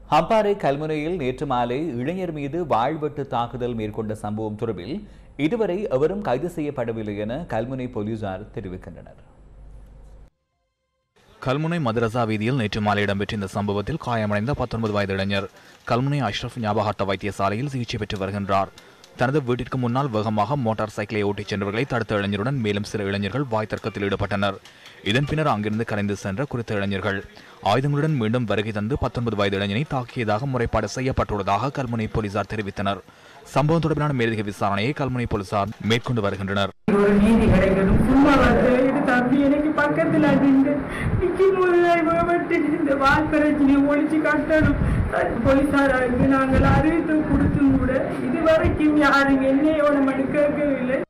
ஹம்பாறை கல்முனையில் நேற்று மாலை இளைஞர் மீது வாழ்வெட்டு தாக்குதல் மேற்கொண்ட சம்பவம் தொடர்பில் இதுவரை எவரும் கைது செய்யப்படவில்லை என கல்முனை போலீசார் தெரிவிக்கின்றனர் கல்முனை மதரசா வீதியில் நேற்று மாலை இடம்பெற்ற இந்த சம்பவத்தில் காயமடைந்த பத்தொன்பது வயது இளைஞர் கல்முனை அஷ்ரஃப் ஞாபகாட்ட வைத்தியசாலையில் சிகிச்சை பெற்று வருகின்றார் தனது வீட்டிற்கு முன்னால் வேகமாக மோட்டார் சைக்கிளை ஓட்டிச் சென்றவர்களை தடுத்த இளைஞருடன் மேலும் சில இளைஞர்கள் வாய் தர்க்கத்தில் ஈடுபட்டனர் இதன் பின்னர் அங்கிருந்து கரைந்து சென்ற குறித்த இளைஞர்கள் ஆயுதங்களுடன் மீண்டும் வருகை தந்து பத்தொன்பது வயது இளைஞனை தாக்கியதாக முறைப்பாடு செய்யப்பட்டுள்ளதாக கல்முனை போலீசார் தெரிவித்தனர் சம்பவம் தொடர்பான மேலதிக விசாரணையை கல்முனை போலீசார் மேற்கொண்டு வருகின்றனர் ஒரு நீதி கிடைக்கணும் சும்மா வந்து இது தம்பி எனக்கு பக்கத்துல நின்று நிக்கும் போது விட்டு இந்த வால் பிரச்சனையை ஒழிச்சு கட்டணும் போலீசாருக்கு நாங்கள் அறிவித்து கொடுத்தும் கூட இதுவரைக்கும் யாரும் என்னையோட மனு கேட்கவில்லை